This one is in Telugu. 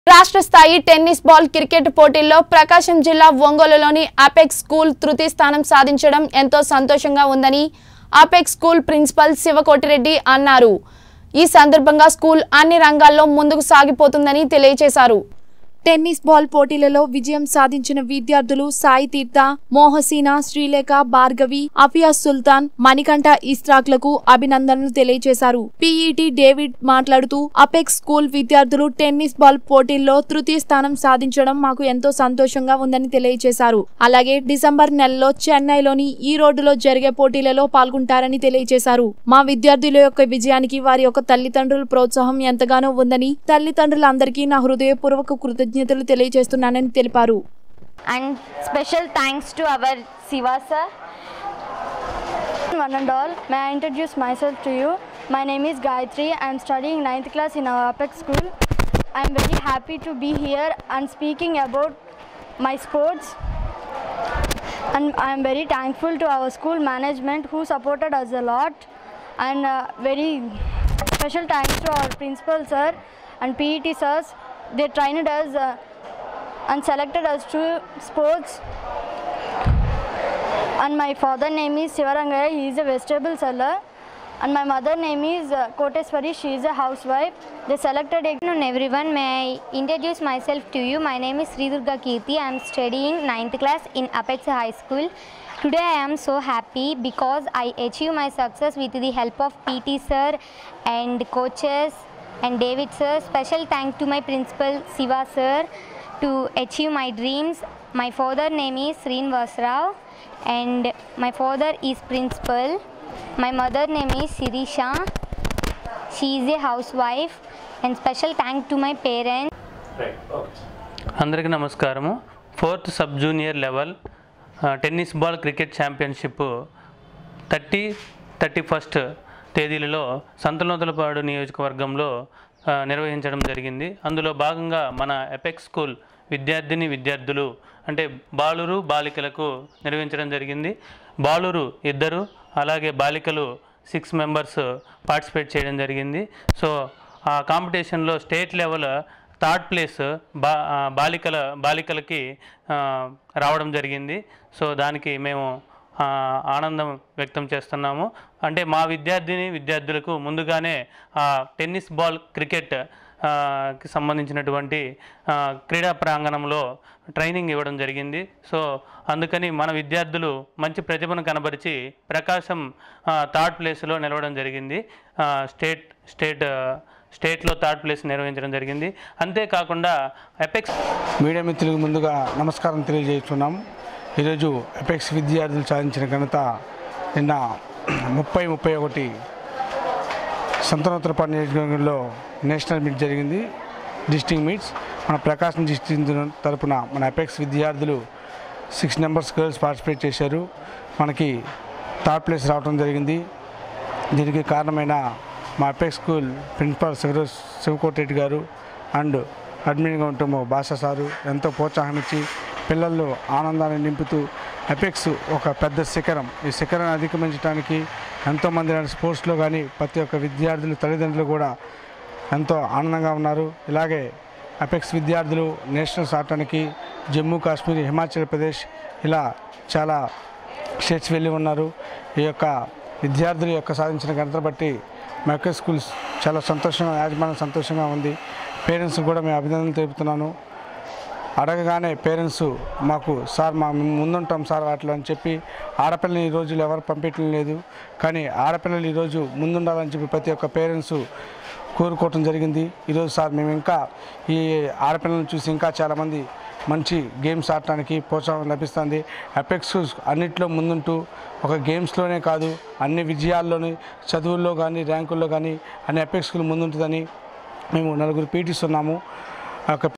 రాష్ట్ర స్థాయి టెన్నిస్ బాల్ క్రికెట్ పోటీల్లో ప్రకాశం జిల్లా ఒంగోలులోని అపెక్స్ స్కూల్ తృతీయ స్థానం సాధించడం ఎంతో సంతోషంగా ఉందని అపెక్స్ స్కూల్ ప్రిన్సిపల్ శివకోటిరెడ్డి అన్నారు ఈ సందర్భంగా స్కూల్ అన్ని రంగాల్లో ముందుకు సాగిపోతుందని తెలియజేశారు టెన్నిస్ బాల్ పోటీలలో విజయం సాధించిన విద్యార్థులు సాయి తీర్థ మోహసీన శ్రీలేఖ భార్గవి అఫియా సుల్తాన్ మణికంఠ ఇస్రాక్లకు అభినందనలు తెలియజేశారు పీఈటీ డేవిడ్ మాట్లాడుతూ అపెక్స్ స్కూల్ విద్యార్థులు టెన్నిస్ బాల్ పోటీల్లో తృతీయ స్థానం సాధించడం మాకు ఎంతో సంతోషంగా ఉందని తెలియజేశారు అలాగే డిసెంబర్ నెలలో చెన్నైలోని ఈ రోడ్డులో జరిగే పోటీలలో పాల్గొంటారని తెలియజేశారు మా విద్యార్థుల యొక్క విజయానికి వారి యొక్క తల్లిదండ్రుల ప్రోత్సాహం ఎంతగానో ఉందని తల్లిదండ్రులందరికీ నా హృదయపూర్వక కృతజ్ఞతలు తెలియజేస్తున్నానని తెలిపారు and special thanks to our Siva sir. One and all, may I introduce myself to you? My name is Gayatri. I am studying 9th class in our Apex school. I am very happy to be here and speaking about my sports. And I am very thankful to our school management who supported us a lot. And uh, very special thanks to our principal sir and PET sirs. They trained us uh, and selected us to sports and my father name is Sivarangaya. He is a vegetable seller. And my mother name is uh, Koteswari. She is a housewife. They selected a Good afternoon everyone. May I introduce myself to you. My name is Sri Durga Kirti. I am studying 9th class in Apex High School. Today I am so happy because I achieved my success with the help of PT sir and coaches and David sir. Special thanks to my principal Siva sir to achieve my dreams. My father name is Srinivas Rao and my father is principal. My mother name is Sirisha. She is a housewife and special thank to my parents. అందరికీ నమస్కారము ఫోర్త్ సబ్ జూనియర్ లెవెల్ ఆ, tennis ball cricket championship thirty thirty first తేదీలలో సంతనోతులపాడు నియోజకవర్గంలో ఆ, నిర్వహించడం జరిగింది అందులో భాగంగా మన ఎపెక్స్ స్కూల్ విద్యార్థిని విద్యార్థులు అంటే బాలురు బాలికలకు నిర్వహించడం జరిగింది బాలురు ఇద్దరు అలాగే బాలికలు సిక్స్ మెంబర్స్ పార్టిసిపేట్ చేయడం జరిగింది సో ఆ కాంపిటీషన్లో స్టేట్ లెవెల్ థర్డ్ ప్లేస్ బా ఆ, బాలికల బాలికలకి ఆ, రావడం జరిగింది సో దానికి మేము ఆ, ఆనందం వ్యక్తం చేస్తున్నాము అంటే మా విద్యార్థిని విద్యార్థులకు ముందుగానే ఆ, టెన్నిస్ బాల్ క్రికెట్ ఆ, కి సంబంధించినటువంటి ఆ, క్రీడా ప్రాంగణంలో ట్రైనింగ్ ఇవ్వడం జరిగింది సో అందుకని మన విద్యార్థులు మంచి ప్రతిభను కనబరిచి ప్రకాశం ఆ, థర్డ్ ప్లేస్లో నిలవడం జరిగింది ఆ, స్టేట్ స్టేట్ ఆ, స్టేట్లో థర్డ్ ప్లేస్ నిర్వహించడం జరిగింది అంతేకాకుండా ఎపెక్స్ మీడియా మిత్రులకు ముందుగా నమస్కారం తెలియజేస్తున్నాం ఈరోజు ఎపెక్స్ విద్యార్థులు సాధించిన ఘనత నిన్న ముప్పై ముప్పై ఒకటి సంతనోత్తరపాడు నియోజకవర్గంలో నేషనల్ మీట్ జరిగింది డిస్టింగ్ మీట్స్ మన ప్రకాశం డిస్టింగ్ తరపున మన ఎపెక్స్ విద్యార్థులు సిక్స్ నెంబర్స్ గర్ల్స్ పార్టిసిపేట్ చేశారు మనకి థర్డ్ ప్లేస్ రావడం జరిగింది దీనికి కారణమైన మా Apex school principal Shiva Shivakoti Reddy garu and అడ్మిన్గా ఉంటాము భాష సారు ఎంతో ప్రోత్సాహం ఇచ్చి పిల్లల్లో ఆనందాన్ని నింపుతూ అపెక్స్ ఒక పెద్ద శిఖరం ఈ శిఖరాన్ని అధిగమించడానికి ఎంతోమంది స్పోర్ట్స్లో కానీ ప్రతి ఒక్క విద్యార్థులు తల్లిదండ్రులు కూడా ఎంతో ఆనందంగా ఉన్నారు ఇలాగే అపెక్స్ విద్యార్థులు నేషనల్స్ ఆడటానికి జమ్మూ కాశ్మీర్ హిమాచల్ ప్రదేశ్ ఇలా చాలా స్టేట్స్ వెళ్ళి ఉన్నారు ఈ యొక్క విద్యార్థుల యొక్క సాధించిన ఘనత బట్టి మా యొక్క స్కూల్స్ చాలా సంతోషంగా యాజమాన్యం సంతోషంగా ఉంది పేరెంట్స్ కూడా మేము అభినందనలు తెలుపుతున్నాను అడగగానే పేరెంట్స్ మాకు సార్ మా మేము ముందుంటాం సార్ వాటిలో అని చెప్పి ఆడపిల్లలు ఈ రోజులు ఎవరు పంపించడం లేదు కానీ ఆడపిల్లలు ఈరోజు ముందుండాలని చెప్పి ప్రతి ఒక్క పేరెంట్స్ కోరుకోవటం జరిగింది ఈరోజు సార్ మేము ఇంకా ఈ ఆడపిల్లలను చూసి ఇంకా చాలామంది మంచి గేమ్స్ ఆడటానికి ప్రోత్సాహం లభిస్తుంది అపెక్స్ అన్నిట్లో ముందుంటూ ఒక గేమ్స్లోనే కాదు అన్ని విజయాల్లోని చదువుల్లో కానీ ర్యాంకుల్లో కానీ అన్ని అపెక్స్లు ముందుంటుందని మేము నలుగురు పీటీస్ ఉన్నాము ఆ యొక్క